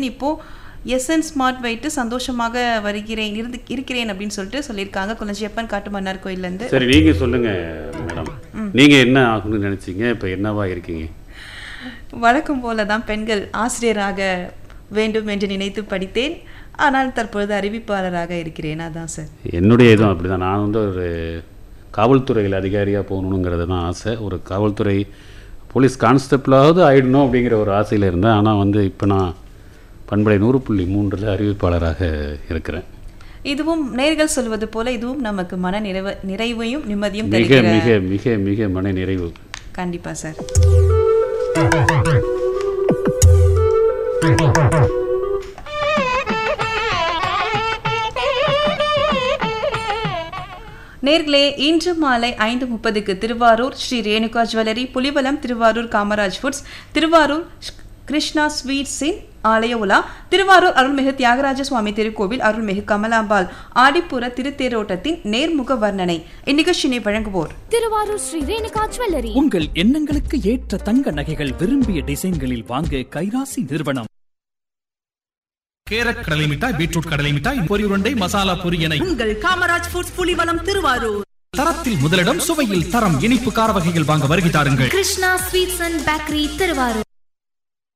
இப்போ SN smart வைத்து சந்தோஷமாக வருகிறேன் இருந்து இருக்கிறேன் அப்படின்னு சொல்லிட்டு சொல்லியிருக்காங்க குலஞ்சியப்பன் காட்டு மன்னார் கோயிலேருந்து சரி நீங்க சொல்லுங்க மேடம் நீங்க என்ன ஆகணும்னு நினைச்சீங்க இப்ப என்னவா இருக்கீங்க வழக்கம் போல தான் பெண்கள் ஆசிரியராக வேண்டும் என்று நினைத்து படித்தேன் ஆனால் தற்பொழுது அறிவிப்பாளராக இருக்கிறேன் அதான் சார் என்னுடைய இதுவும் அப்படிதான் நான் வந்து ஒரு காவல்துறையில் அதிகாரியாக போகணுங்கிறது தான் ஆசை ஒரு காவல்துறை போலீஸ் கான்ஸ்டபிளாவது ஆயிடணும் அப்படிங்கிற ஒரு ஆசையில் இருந்தேன் ஆனால் வந்து இப்போ நான் பண்பலை நூறு புள்ளி மூன்றில் அறிவிப்பாளராக இருக்கிறேன் இதுவும் நேர்கள் சொல்வது போல இதுவும் நமக்கு மன நிறைவு நிறைவையும் நிம்மதியும் மிக தருகிற மிக மிக மிக மன நிறைவு கண்டிப்பா சார் நேர்களே இன்று மாலை ஐந்து முப்பதுக்கு திருவாரூர் ஸ்ரீ ரேணுகா ஜுவல்லரி புலிவலம் திருவாரூர் காமராஜ் ஃபுட்ஸ் திருவாரூர் கிருஷ்ணா ஸ்வீட்ஸின் ஆலய உலா திருவாரூர் அருள்மிகு தியாகராஜ சுவாமி திருக்கோவில் அருள்மிகு கமலாம்பாள் ஆடிப்புற திருத்தேரோட்டத்தின் நேர்முக வர்ணனை இந்நிகழ்ச்சியினை வழங்குவோர் திருவாரூர் ஸ்ரீ ரேணுகா ஜுவல்லரி உங்கள் எண்ணங்களுக்கு ஏற்ற தங்க நகைகள் விரும்பிய டிசைன்களில் வாங்க கைராசி நிறுவனம் கேரட் கடலை மிட்டாய் பீட்ரூட் கடலை மிட்டாய் பொரி உருண்டை மசாலா பொரி என உங்கள் காமராஜ் ஃபுட்ஸ் புலிவலம் திருவாரூர் தரத்தில் முதலிடம் சுவையில் தரம் இனிப்பு கார வகைகள் வாங்க வருகை தாருங்கள் Krishna sweets and bakery Thiruvarur